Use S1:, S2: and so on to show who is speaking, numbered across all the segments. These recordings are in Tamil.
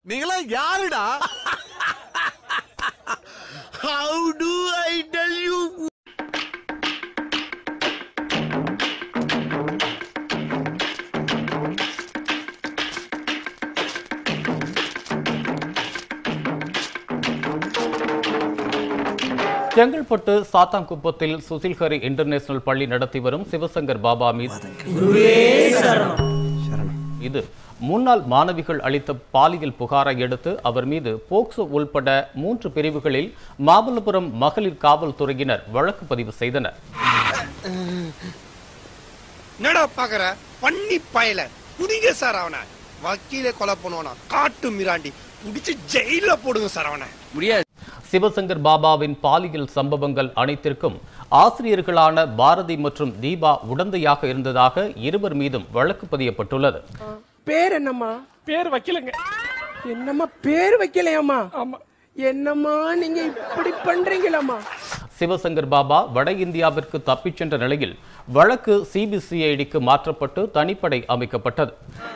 S1: நீங்களா யாருடா
S2: how do I tell you
S3: Chengalpattu சாத்தான்குப்பத்தில் சுசில்ஹரி இன்டர்நேஷனல் பள்ளி நடத்தி வரும் சிவசங்கர் பாபா மீது இது முன்னாள் மாணவிகள் அளித்த பாலியல் புகாரை அடுத்து அவர் மீது போக்சோ உள்பட மூன்று பிரிவுகளில் மாமல்லபுரம் மகளிர் காவல்துறையினர் வழக்கு பதிவு செய்தனர்
S4: என்னடா பாக்குற பண்ணி பயல புடிங்க சார் அவனை வக்கீலே கொலை பண்ணுவானா காட்டு மிராண்டி புடிச்சு ஜெயில போடுங்க சார் அவனை
S2: முடியாது
S3: சிவசங்கர் பாபாவின் பாலியல் சம்பவங்கள் அனைத்திற்கும் ஆசிரியர்களான பாரதி மற்றும் தீபா உடந்தையாக இருந்ததாக இருவர் மீதும் வழக்கு பதியப்பட்டுள்ளது
S5: பேர் என்னம்மா
S6: பேர் வைக்கலங்க
S5: என்னம்மா பேர் வைக்கலையாம்மா
S6: ஆமா
S5: என்னம்மா நீங்க இப்படி பண்றீங்களாம்மா
S3: சிவசங்கர் பாபா வட இந்தியாவிற்கு தப்பிச் சென்ற நிலையில் வழக்கு சிபிசிஐடிக்கு மாற்றப்பட்டு தனிப்படை அமைக்கப்பட்டது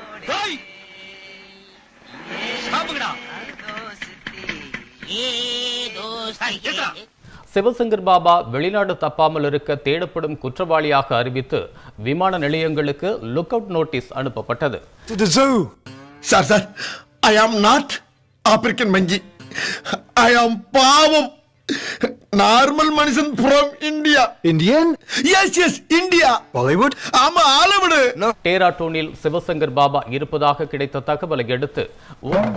S3: சிவசங்கர் பாபா வெளிநாடு தப்பாமல் இருக்க தேடப்படும் குற்றவாளியாக அறிவித்து விமான நிலையங்களுக்கு லுக் அவுட் நோட்டீஸ் அனுப்பப்பட்டது
S2: sir sir I am not African monkey I am பாவம் நார்மல் மனுஷன் from India Indian yes yes India Bollywood ஆமா ஆலவுட்
S3: டேராட்டூனில் சிவசங்கர் பாபா இருப்பதாக கிடைத்த தகவலை அடுத்து உ-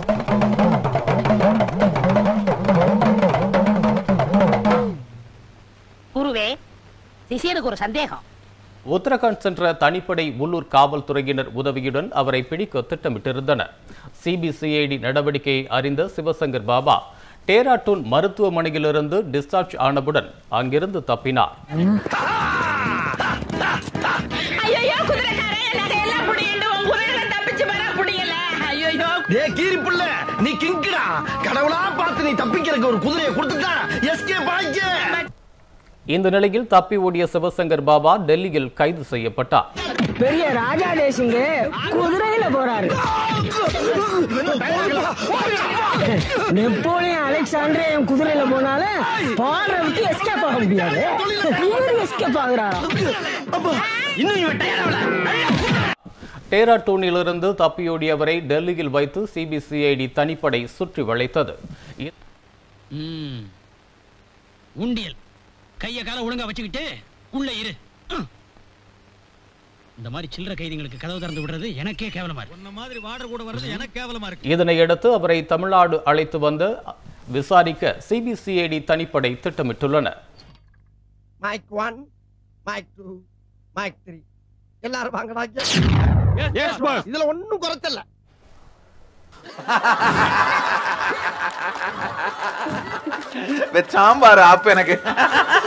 S7: குருவே சிஷியனுக்கு ஒரு சந்தேகம்
S3: உத்தரகாண்ட் சென்ற தனிப்படை உள்ளூர் காவல்துறையினர் உதவியுடன் அவரை பிடிக்க திட்டமிட்டிருந்தனர் சிபிசிஐடி நடவடிக்கையை அறிந்த சிவசங்கர் பாபா டேராட்டூன் மருத்துவமனையிலிருந்து டிஸ்சார்ஜ் ஆனவுடன் அங்கிருந்து தப்பினார்
S7: ஐயோ குதிரைக்காரே நகையெல்லாம் புடிங்கிட்டு உன் குதிரையில தப்பிச்சு வர முடியல ஐயோ
S8: ஏ கீரி புள்ள நீ கிங்குடா கடவுளா பார்த்து நீ தப்பிக்கிறதுக்கு ஒரு குதிரையை கொடுத்துட்டா எஸ்கே பாய்க்கு
S3: இந்த நிலையில் தப்பி ஓடிய சிவசங்கர் பாபா டெல்லியில் கைது செய்யப்பட்டார்
S5: பெரிய ராஜா தேசிங்க குதிரையில போறாரு நெப்போலியன் அலெக்சாண்டர் என் குதிரையில போனால பாடுற விட்டு எஸ்கேப் ஆக முடியாது இவரு எஸ்கேப் ஆகுறாரா
S8: இன்னும் இவன்
S3: டேராட்டூனிலிருந்து தப்பியோடியவரை டெல்லியில் வைத்து சிபிசிஐடி தனிப்படை சுற்றி வளைத்தது இ-
S9: உண்டியல் கைய கால ஒழுங்கா வச்சுக்கிட்டு உள்ள இரு ம். இந்த மாதிரி சில்லற கைதிகளுக்கு கதவு திறந்து விடுறது எனக்கே கேவலமா இருக்கு
S6: உன்ன மாதிரி வாடர் கூட வர்றது எனக்கு கேவலமா இருக்கு
S3: இதனையடுத்து அவரை தமிழ்நாடு அழைத்து வந்து விசாரிக்க சிபிசிஐடி தனிப்படை திட்டமிட்டுள்ளனர்
S5: mike one mike two mike three எல்லாரும் வாங்கடா
S6: எஸ் பாஸ்
S5: இதுல ஒண்ணும் குறைச்சல
S1: சாம்பார் ஆப் எனக்கு